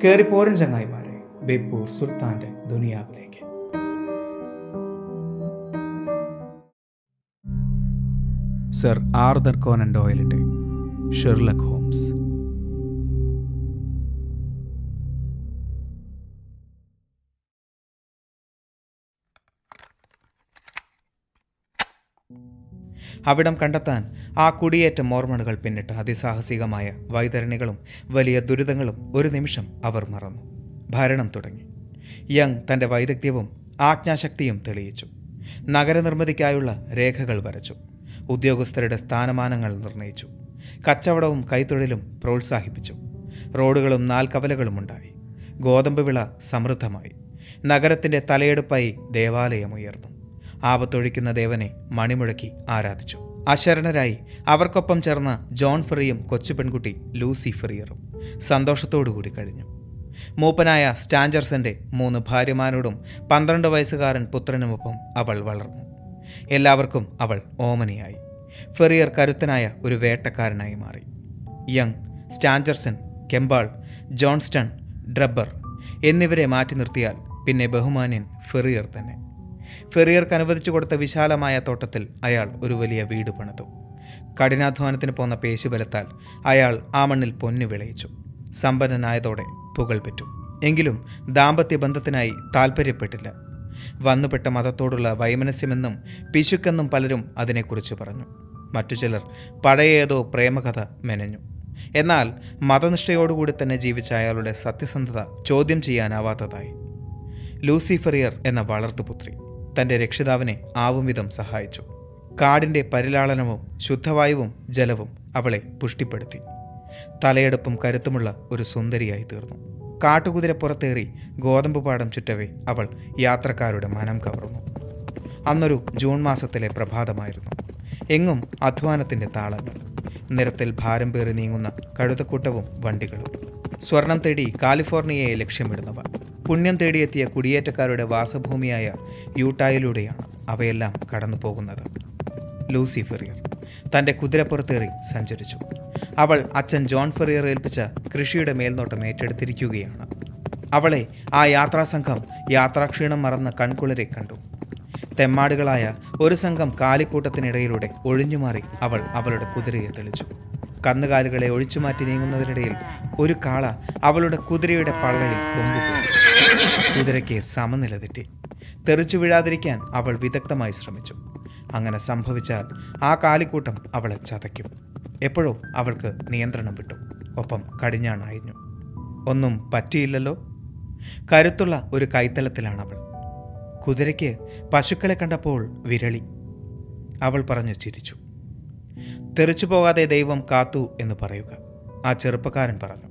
കയറിപ്പോരൻ ചങ്ങായിമാരെ ബേപ്പൂർ സുൽത്താന്റെ ദുനിയാവിലേക്ക് സർ ആർദർ കോനൻ ഡോയലിന്റെ ഷെർലക് ഹോംസ് അവിടം കണ്ടെത്താൻ ആ കുടിയേറ്റ മോർമണുകൾ പിന്നിട്ട അതിസാഹസികമായ വൈതരണികളും വലിയ ദുരിതങ്ങളും ഒരു നിമിഷം അവർ മറന്നു ഭരണം തുടങ്ങി യങ് തൻ്റെ വൈദഗ്ധ്യവും ആജ്ഞാശക്തിയും തെളിയിച്ചു നഗരനിർമ്മിതിക്കായുള്ള രേഖകൾ വരച്ചു ഉദ്യോഗസ്ഥരുടെ സ്ഥാനമാനങ്ങൾ നിർണയിച്ചു കച്ചവടവും കൈത്തൊഴിലും പ്രോത്സാഹിപ്പിച്ചു റോഡുകളും നാൽക്കവലകളും ഉണ്ടായി ഗോതമ്പ് വിള സമൃദ്ധമായി നഗരത്തിൻ്റെ തലയെടുപ്പായി ദേവാലയമുയർന്നു ആപത്തൊഴിക്കുന്ന ദേവനെ മണിമുഴക്കി ആരാധിച്ചു അശരണരായി അവർക്കൊപ്പം ചേർന്ന ജോൺ ഫെറിയും കൊച്ചു പെൺകുട്ടി ലൂസി ഫെറിയറും സന്തോഷത്തോടുകൂടി കഴിഞ്ഞു മൂപ്പനായ സ്റ്റാഞ്ചർസന്റെ മൂന്ന് ഭാര്യമാരോടും പന്ത്രണ്ട് വയസ്സുകാരൻ പുത്രനുമൊപ്പം അവൾ വളർന്നു എല്ലാവർക്കും അവൾ ഓമനയായി ഫെറിയർ കരുത്തനായ ഒരു വേട്ടക്കാരനായി മാറി യങ് സ്റ്റാഞ്ചർസൺ കെമ്പാൾ ജോൺസ്റ്റൺ ഡ്രബ്ബർ എന്നിവരെ മാറ്റി നിർത്തിയാൽ പിന്നെ ബഹുമാന്യൻ ഫെറിയർ തന്നെ ഫെറിയർക്ക് അനുവദിച്ചു കൊടുത്ത വിശാലമായ തോട്ടത്തിൽ അയാൾ ഒരു വലിയ വീട് പണിതു കഠിനാധ്വാനത്തിന് പോന്ന പേശിബലത്താൽ അയാൾ ആ മണ്ണിൽ പൊന്നു വിളയിച്ചു സമ്പന്നനായതോടെ പുകൾ പെറ്റു എങ്കിലും ദാമ്പത്യ ബന്ധത്തിനായി താൽപ്പര്യപ്പെട്ടില്ല വന്നുപെട്ട മതത്തോടുള്ള വൈമനസ്യമെന്നും പിശുക്കെന്നും പലരും അതിനെക്കുറിച്ച് പറഞ്ഞു മറ്റു ചിലർ പഴയ ഏതോ പ്രേമകഥ മെനഞ്ഞു എന്നാൽ മതനിഷ്ഠയോടുകൂടി തന്നെ ജീവിച്ച അയാളുടെ സത്യസന്ധത ചോദ്യം ചെയ്യാനാവാത്തതായി ലൂസിഫെറിയർ എന്ന വളർത്തുപുത്രി തൻ്റെ രക്ഷിതാവിനെ ആവും വിധം സഹായിച്ചു കാടിൻ്റെ പരിലാളനവും ശുദ്ധവായുവും ജലവും അവളെ പുഷ്ടിപ്പെടുത്തി തലയെടുപ്പും കരുത്തുമുള്ള ഒരു സുന്ദരിയായി തീർന്നു കാട്ടുകുതിര പുറത്തേറി ഗോതമ്പ് പാടം ചുറ്റവേ അവൾ യാത്രക്കാരുടെ മനം കവർന്നു അന്നൊരു ജൂൺ മാസത്തിലെ പ്രഭാതമായിരുന്നു എങ്ങും അധ്വാനത്തിൻ്റെ താളങ്ങൾ നിരത്തിൽ ഭാരം പേറി നീങ്ങുന്ന കഴുതക്കൂട്ടവും വണ്ടികളും സ്വർണം തേടി കാലിഫോർണിയയെ ലക്ഷ്യമിടുന്നവ പുണ്യം തേടിയെത്തിയ കുടിയേറ്റക്കാരുടെ വാസഭൂമിയായ യൂട്ടായിലൂടെയാണ് അവയെല്ലാം കടന്നു പോകുന്നത് ലൂസി ഫെറിയർ തൻ്റെ കുതിരപ്പുറത്തേറി സഞ്ചരിച്ചു അവൾ അച്ഛൻ ജോൺ ഫെറിയർ ഏൽപ്പിച്ച കൃഷിയുടെ മേൽനോട്ടം ഏറ്റെടുത്തിരിക്കുകയാണ് അവളെ ആ യാത്രാസംഘം യാത്രാക്ഷീണം മറന്ന കൺകുളരെ കണ്ടു തെമ്മാടുകളായ ഒരു സംഘം കാലിക്കൂട്ടത്തിനിടയിലൂടെ ഒഴിഞ്ഞുമാറി അവൾ അവളുടെ കുതിരയെ തെളിച്ചു കന്നുകാലുകളെ ഒഴിച്ചുമാറ്റി നീങ്ങുന്നതിനിടയിൽ ഒരു കാള അവളുടെ കുതിരയുടെ പള്ളയിൽ കൊമ്പുപോയി കുതിരയ്ക്ക് സമനില തെറ്റി തെറിച്ചു വീഴാതിരിക്കാൻ അവൾ വിദഗ്ധമായി ശ്രമിച്ചു അങ്ങനെ സംഭവിച്ചാൽ ആ കാലിക്കൂട്ടം അവളെ ചതയ്ക്കും എപ്പോഴോ അവൾക്ക് നിയന്ത്രണം വിട്ടു ഒപ്പം കടിഞ്ഞാണായിരുന്നു ഒന്നും പറ്റിയില്ലല്ലോ കരുത്തുള്ള ഒരു കൈത്തലത്തിലാണ് അവൾ കുതിരയ്ക്ക് പശുക്കളെ കണ്ടപ്പോൾ വിരളി അവൾ പറഞ്ഞു ചിരിച്ചു തെറിച്ചു പോകാതെ ദൈവം കാത്തു എന്ന് പറയുക ആ ചെറുപ്പക്കാരൻ പറഞ്ഞു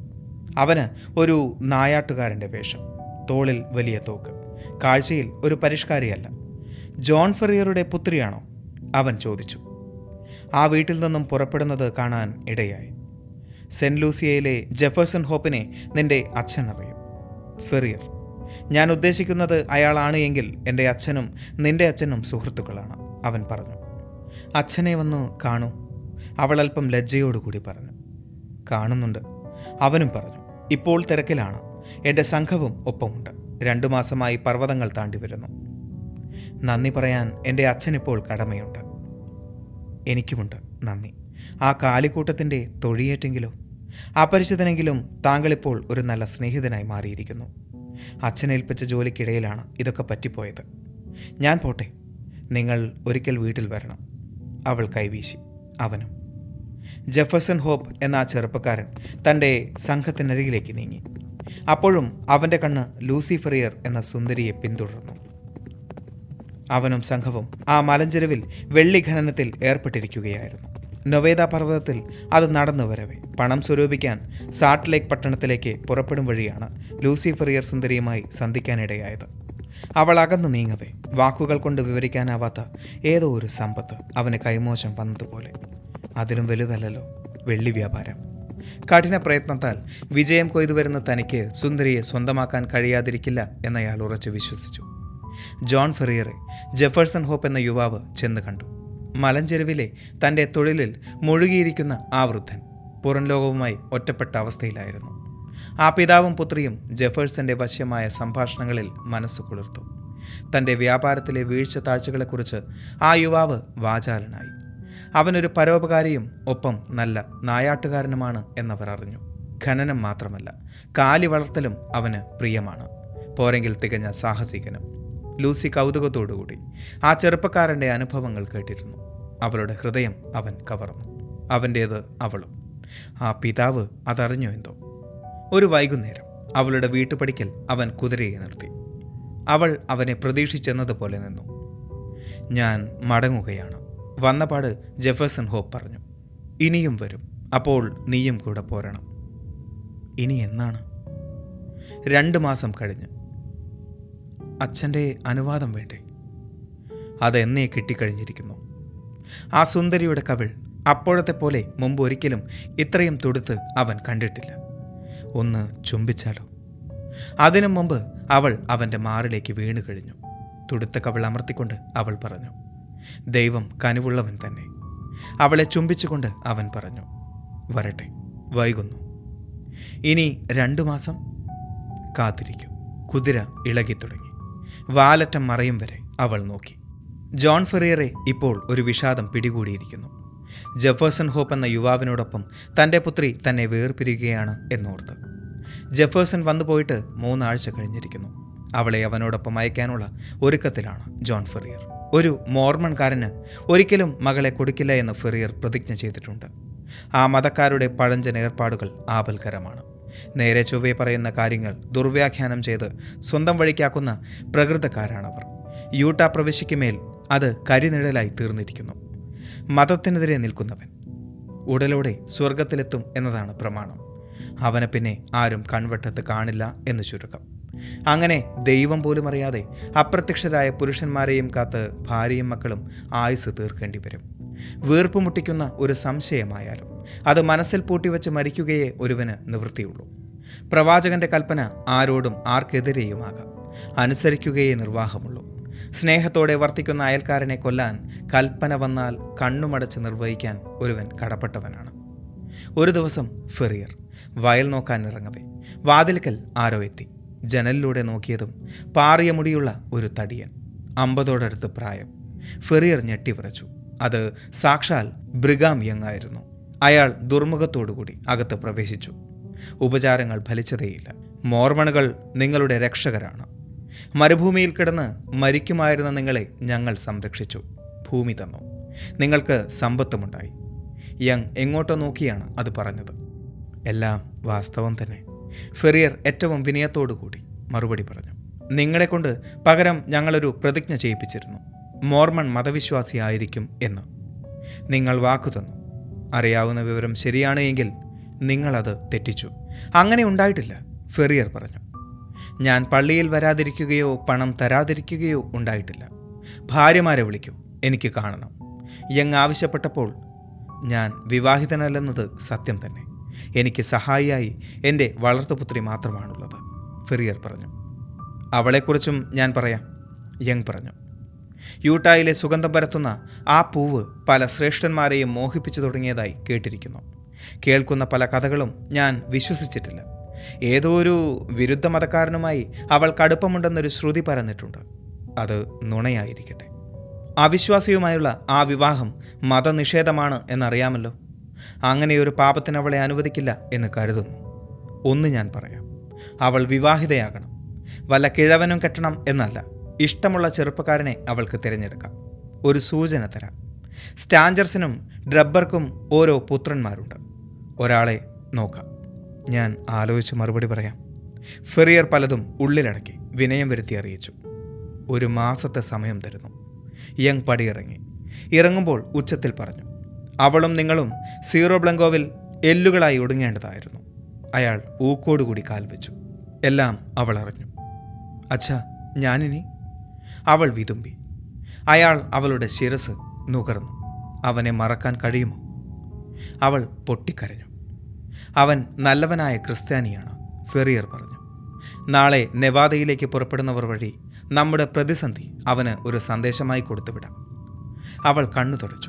അവന് ഒരു നായാട്ടുകാരൻ്റെ വേഷം തോളിൽ വലിയ തോക്ക് കാഴ്ചയിൽ ഒരു പരിഷ്കാരിയല്ല ജോൺ ഫെറിയറുടെ പുത്രിയാണോ അവൻ ചോദിച്ചു ആ വീട്ടിൽ നിന്നും പുറപ്പെടുന്നത് കാണാൻ ഇടയായി സെൻറ് ലൂസിയയിലെ ജെഫേഴ്സൺ ഹോപ്പിനെ നിന്റെ അച്ഛൻ അറിയും ഫെറിയർ ഞാൻ ഉദ്ദേശിക്കുന്നത് അയാളാണ് എങ്കിൽ എൻ്റെ അച്ഛനും നിന്റെ അച്ഛനും സുഹൃത്തുക്കളാണ് അവൻ പറഞ്ഞു അച്ഛനെ വന്ന് കാണൂ അവൾ അല്പം ലജ്ജയോടുകൂടി പറഞ്ഞു കാണുന്നുണ്ട് അവനും പറഞ്ഞു ഇപ്പോൾ തിരക്കിലാണ് എൻ്റെ സംഘവും ഒപ്പമുണ്ട് രണ്ടു മാസമായി പർവ്വതങ്ങൾ താണ്ടി വരുന്നു നന്ദി പറയാൻ എൻ്റെ അച്ഛനിപ്പോൾ കടമയുണ്ട് എനിക്കുമുണ്ട് നന്ദി ആ കാലിക്കൂട്ടത്തിൻ്റെ തൊഴിയേറ്റെങ്കിലോ അപരിചിതനെങ്കിലും താങ്കളിപ്പോൾ ഒരു നല്ല സ്നേഹിതനായി മാറിയിരിക്കുന്നു അച്ഛനേൽപ്പിച്ച ജോലിക്കിടയിലാണ് ഇതൊക്കെ പറ്റിപ്പോയത് ഞാൻ പോട്ടെ നിങ്ങൾ ഒരിക്കൽ വീട്ടിൽ വരണം അവൾ കൈവീശി അവനും ജെഫേഴ്സൺ ഹോപ്പ് എന്ന ആ ചെറുപ്പക്കാരൻ തൻ്റെ സംഘത്തിനരികിലേക്ക് നീങ്ങി അപ്പോഴും അവൻ്റെ കണ്ണ് ലൂസി ഫെറിയർ എന്ന സുന്ദരിയെ പിന്തുടർന്നു അവനും സംഘവും ആ മലഞ്ചെരുവിൽ വെള്ളി ഖനനത്തിൽ ഏർപ്പെട്ടിരിക്കുകയായിരുന്നു നൊവേദ പർവ്വതത്തിൽ അത് നടന്നു വരവേ പണം സ്വരൂപിക്കാൻ സാൾട്ട് ലേക്ക് പട്ടണത്തിലേക്ക് പുറപ്പെടും വഴിയാണ് ലൂസി ഫെറിയർ സുന്ദരിയുമായി സന്ധിക്കാനിടയായത് അവൾ അകന്നു നീങ്ങവേ വാക്കുകൾ കൊണ്ട് വിവരിക്കാനാവാത്ത ഏതോ ഒരു സമ്പത്ത് അവന് കൈമോശം വന്നതുപോലെ അതിലും വലുതല്ലല്ലോ വെള്ളി വ്യാപാരം കഠിന പ്രയത്നത്താൽ വിജയം കൊയ്തു വരുന്ന തനിക്ക് സുന്ദരിയെ സ്വന്തമാക്കാൻ കഴിയാതിരിക്കില്ല എന്നയാൾ ഉറച്ചു വിശ്വസിച്ചു ജോൺ ഫെറിയറെ ജെഫേഴ്സൺ ഹോപ്പ് എന്ന യുവാവ് ചെന്ന് കണ്ടു മലഞ്ചെരുവിലെ തൻ്റെ തൊഴിലിൽ മുഴുകിയിരിക്കുന്ന ആ വൃദ്ധൻ പുറം ലോകവുമായി ഒറ്റപ്പെട്ട അവസ്ഥയിലായിരുന്നു ആ പിതാവും പുത്രിയും ജെഫേഴ്സന്റെ വശ്യമായ സംഭാഷണങ്ങളിൽ മനസ്സ് കുളിർത്തു തൻ്റെ വ്യാപാരത്തിലെ വീഴ്ച താഴ്ചകളെക്കുറിച്ച് ആ യുവാവ് വാചാലനായി അവനൊരു പരോപകാരിയും ഒപ്പം നല്ല നായാട്ടുകാരനുമാണ് എന്നവർ അറിഞ്ഞു ഖനനം മാത്രമല്ല കാലി വളർത്തലും അവന് പ്രിയമാണ് പോരെങ്കിൽ തികഞ്ഞ സാഹസികനും ലൂസി കൗതുകത്തോടുകൂടി ആ ചെറുപ്പക്കാരൻ്റെ അനുഭവങ്ങൾ കേട്ടിരുന്നു അവളുടെ ഹൃദയം അവൻ കവർന്നു അവൻ്റേത് അവളും ആ പിതാവ് അതറിഞ്ഞു എന്തോ ഒരു വൈകുന്നേരം അവളുടെ വീട്ടുപടിക്കൽ അവൻ കുതിരയെ നിർത്തി അവൾ അവനെ പ്രതീക്ഷിച്ചെന്നതുപോലെ നിന്നു ഞാൻ മടങ്ങുകയാണ് വന്നപാട് ജെഫേഴ്സൺ ഹോപ്പ് പറഞ്ഞു ഇനിയും വരും അപ്പോൾ നീയും കൂടെ പോരണം ഇനി എന്നാണ് രണ്ട് മാസം കഴിഞ്ഞ് അച്ഛൻ്റെ അനുവാദം വേണ്ടേ അതെന്നേ കിട്ടിക്കഴിഞ്ഞിരിക്കുന്നു ആ സുന്ദരിയുടെ കവിൾ അപ്പോഴത്തെ പോലെ മുമ്പ് ഒരിക്കലും ഇത്രയും തുടുത്ത് അവൻ കണ്ടിട്ടില്ല ഒന്ന് ചുംബിച്ചാലോ അതിനു മുമ്പ് അവൾ അവൻ്റെ മാറിലേക്ക് വീണു കഴിഞ്ഞു തുടുത്ത കവിൾ അമർത്തിക്കൊണ്ട് അവൾ പറഞ്ഞു ദൈവം കനിവുള്ളവൻ തന്നെ അവളെ ചുംബിച്ചുകൊണ്ട് അവൻ പറഞ്ഞു വരട്ടെ വൈകുന്നു ഇനി രണ്ടു മാസം കാത്തിരിക്കും കുതിര ഇളകിത്തുടങ്ങി വാലറ്റം മറയും വരെ അവൾ നോക്കി ജോൺ ഫെറിയറെ ഇപ്പോൾ ഒരു വിഷാദം പിടികൂടിയിരിക്കുന്നു ജെഫേഴ്സൺ ഹോപ്പ് എന്ന യുവാവിനോടൊപ്പം തൻ്റെ പുത്രി തന്നെ വേർപിരിയുകയാണ് എന്നോർത്ത് ജെഫേഴ്സൺ വന്നുപോയിട്ട് മൂന്നാഴ്ച കഴിഞ്ഞിരിക്കുന്നു അവളെ അവനോടൊപ്പം അയക്കാനുള്ള ഒരുക്കത്തിലാണ് ജോൺ ഫെറിയർ ഒരു മോർമൺകാരന് ഒരിക്കലും മകളെ കൊടുക്കില്ല എന്ന് ഫെറിയർ പ്രതിജ്ഞ ചെയ്തിട്ടുണ്ട് ആ മതക്കാരുടെ പഴഞ്ചൻ ഏർപ്പാടുകൾ ആപൽക്കരമാണ് നേരെ ചൊവ്വെ പറയുന്ന കാര്യങ്ങൾ ദുർവ്യാഖ്യാനം ചെയ്ത് സ്വന്തം വഴിക്കാക്കുന്ന പ്രകൃതക്കാരാണവർ യൂട്ട പ്രവിശ്യയ്ക്ക് മേൽ അത് കരിനിഴലായി തീർന്നിരിക്കുന്നു മതത്തിനെതിരെ നിൽക്കുന്നവൻ ഉടലോടെ സ്വർഗത്തിലെത്തും എന്നതാണ് പ്രമാണം അവനെ പിന്നെ ആരും കൺവട്ടത്ത് കാണില്ല എന്ന് ചുരുക്കം അങ്ങനെ ദൈവം പോലും അറിയാതെ അപ്രത്യക്ഷരായ പുരുഷന്മാരെയും കാത്ത് ഭാര്യയും മക്കളും ആയുസ് തീർക്കേണ്ടി വരും വീർപ്പ് മുട്ടിക്കുന്ന ഒരു സംശയമായാലും അത് മനസ്സിൽ പൂട്ടിവെച്ച് മരിക്കുകയേ ഒരുവന് നിവൃത്തിയുള്ളൂ പ്രവാചകന്റെ കൽപ്പന ആരോടും ആർക്കെതിരെയുമാകാം അനുസരിക്കുകയേ നിർവാഹമുള്ളൂ സ്നേഹത്തോടെ വർത്തിക്കുന്ന അയൽക്കാരനെ കൊല്ലാൻ കൽപ്പന വന്നാൽ കണ്ണുമടച്ച് നിർവഹിക്കാൻ ഒരുവൻ കടപ്പെട്ടവനാണ് ഒരു ദിവസം ഫെറിയർ വയൽ നോക്കാൻ ഇറങ്ങവേ വാതിൽക്കൽ ആരോ എത്തി ജനലിലൂടെ നോക്കിയതും പാറിയ മുടിയുള്ള ഒരു തടിയൻ അമ്പതോടടുത്ത് പ്രായം ഫെറിയർ ഞെട്ടിവിറച്ചു അത് സാക്ഷാൽ ബ്രിഗാം യങ് ആയിരുന്നു അയാൾ ദുർമുഖത്തോടുകൂടി അകത്ത് പ്രവേശിച്ചു ഉപചാരങ്ങൾ ഫലിച്ചതേയില്ല മോർമണുകൾ നിങ്ങളുടെ രക്ഷകരാണ് മരുഭൂമിയിൽ കിടന്ന് മരിക്കുമായിരുന്ന നിങ്ങളെ ഞങ്ങൾ സംരക്ഷിച്ചു ഭൂമി തന്നു നിങ്ങൾക്ക് സമ്പത്തുമുണ്ടായി യങ് എങ്ങോട്ടോ നോക്കിയാണ് അത് പറഞ്ഞത് എല്ലാം വാസ്തവം തന്നെ ഫെറിയർ ഏറ്റവും വിനയത്തോടുകൂടി മറുപടി പറഞ്ഞു നിങ്ങളെക്കൊണ്ട് പകരം ഞങ്ങളൊരു പ്രതിജ്ഞ ചെയ്യിപ്പിച്ചിരുന്നു മോർമൺ മതവിശ്വാസിയായിരിക്കും എന്ന് നിങ്ങൾ വാക്കു തന്നു അറിയാവുന്ന വിവരം ശരിയാണ് എങ്കിൽ നിങ്ങളത് തെറ്റിച്ചു അങ്ങനെ ഉണ്ടായിട്ടില്ല ഫെറിയർ പറഞ്ഞു ഞാൻ പള്ളിയിൽ വരാതിരിക്കുകയോ പണം തരാതിരിക്കുകയോ ഉണ്ടായിട്ടില്ല ഭാര്യമാരെ വിളിക്കൂ എനിക്ക് കാണണം യങ് ആവശ്യപ്പെട്ടപ്പോൾ ഞാൻ വിവാഹിതനല്ലെന്നത് സത്യം തന്നെ എനിക്ക് സഹായിയായി എൻ്റെ വളർത്തുപുത്രി മാത്രമാണുള്ളത് ഫെറിയർ പറഞ്ഞു അവളെക്കുറിച്ചും ഞാൻ പറയാം യങ് പറഞ്ഞു യൂട്ടായിലെ സുഗന്ധം പരത്തുന്ന ആ പൂവ് പല ശ്രേഷ്ഠന്മാരെയും മോഹിപ്പിച്ചു തുടങ്ങിയതായി കേട്ടിരിക്കുന്നു കേൾക്കുന്ന പല കഥകളും ഞാൻ വിശ്വസിച്ചിട്ടില്ല ഏതോ ഒരു വിരുദ്ധ മതക്കാരനുമായി അവൾ കടുപ്പമുണ്ടെന്നൊരു ശ്രുതി പരന്നിട്ടുണ്ട് അത് നുണയായിരിക്കട്ടെ അവിശ്വാസിയുമായുള്ള ആ വിവാഹം മതനിഷേധമാണ് എന്നറിയാമല്ലോ അങ്ങനെയൊരു പാപത്തിന് അവളെ അനുവദിക്കില്ല എന്ന് കരുതുന്നു ഒന്ന് ഞാൻ പറയാം അവൾ വിവാഹിതയാകണം വല്ല കിഴവനും കെട്ടണം എന്നല്ല ഇഷ്ടമുള്ള ചെറുപ്പക്കാരനെ അവൾക്ക് തിരഞ്ഞെടുക്കാം ഒരു സൂചന തരാം സ്റ്റാഞ്ചർസിനും ഡ്രബ്ബർക്കും ഓരോ പുത്രന്മാരുണ്ട് ഒരാളെ നോക്കാം ഞാൻ ആലോചിച്ച് മറുപടി പറയാം ഫെറിയർ പലതും ഉള്ളിലടക്കി വിനയം വരുത്തി അറിയിച്ചു ഒരു മാസത്തെ സമയം തരുന്നു യങ് പടിയിറങ്ങി ഇറങ്ങുമ്പോൾ ഉച്ചത്തിൽ പറഞ്ഞു അവളും നിങ്ങളും സീറോ ബ്ലങ്കോവിൽ എല്ലുകളായി ഒടുങ്ങേണ്ടതായിരുന്നു അയാൾ ഊക്കോടുകൂടി കാൽ വെച്ചു എല്ലാം അവൾ അറിഞ്ഞു അച്ഛാ ഞാനിനി അവൾ വിതുമ്പി അയാൾ അവളുടെ ശിരസ് നുകർന്നു അവനെ മറക്കാൻ കഴിയുമോ അവൾ പൊട്ടിക്കരഞ്ഞു അവൻ നല്ലവനായ ക്രിസ്ത്യാനിയാണ് ഫെറിയർ പറഞ്ഞു നാളെ നെവാദയിലേക്ക് പുറപ്പെടുന്നവർ വഴി നമ്മുടെ പ്രതിസന്ധി അവന് ഒരു സന്ദേശമായി കൊടുത്തുവിടാം അവൾ കണ്ണു തുടച്ചു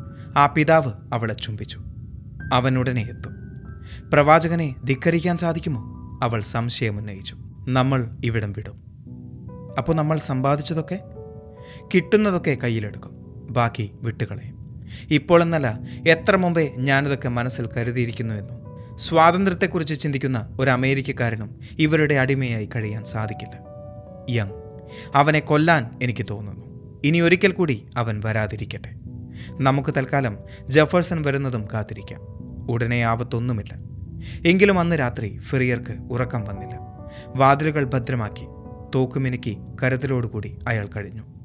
ആ പിതാവ് അവളെ ചുംബിച്ചു അവനുടനെ എത്തും പ്രവാചകനെ ധിക്കരിക്കാൻ സാധിക്കുമോ അവൾ സംശയമുന്നയിച്ചു നമ്മൾ ഇവിടം വിടും അപ്പോൾ നമ്മൾ സമ്പാദിച്ചതൊക്കെ കിട്ടുന്നതൊക്കെ കയ്യിലെടുക്കും ബാക്കി വിട്ടുകളയും ഇപ്പോഴെന്നല്ല എത്ര മുമ്പേ ഞാനിതൊക്കെ മനസ്സിൽ കരുതിയിരിക്കുന്നുവെന്നും സ്വാതന്ത്ര്യത്തെക്കുറിച്ച് ചിന്തിക്കുന്ന ഒരു അമേരിക്കക്കാരനും ഇവരുടെ അടിമയായി കഴിയാൻ സാധിക്കില്ല യങ് അവനെ കൊല്ലാൻ എനിക്ക് തോന്നുന്നു ഇനി ഒരിക്കൽ കൂടി അവൻ വരാതിരിക്കട്ടെ നമുക്ക് തൽക്കാലം ജഫേഴ്സൺ വരുന്നതും കാത്തിരിക്കാം ഉടനെ ആപത്തൊന്നുമില്ല എങ്കിലും അന്ന് രാത്രി ഫെറിയർക്ക് ഉറക്കം വന്നില്ല വാതിലുകൾ ഭദ്രമാക്കി തോക്കുമിനുക്കി കരുതലോടുകൂടി അയാൾ കഴിഞ്ഞു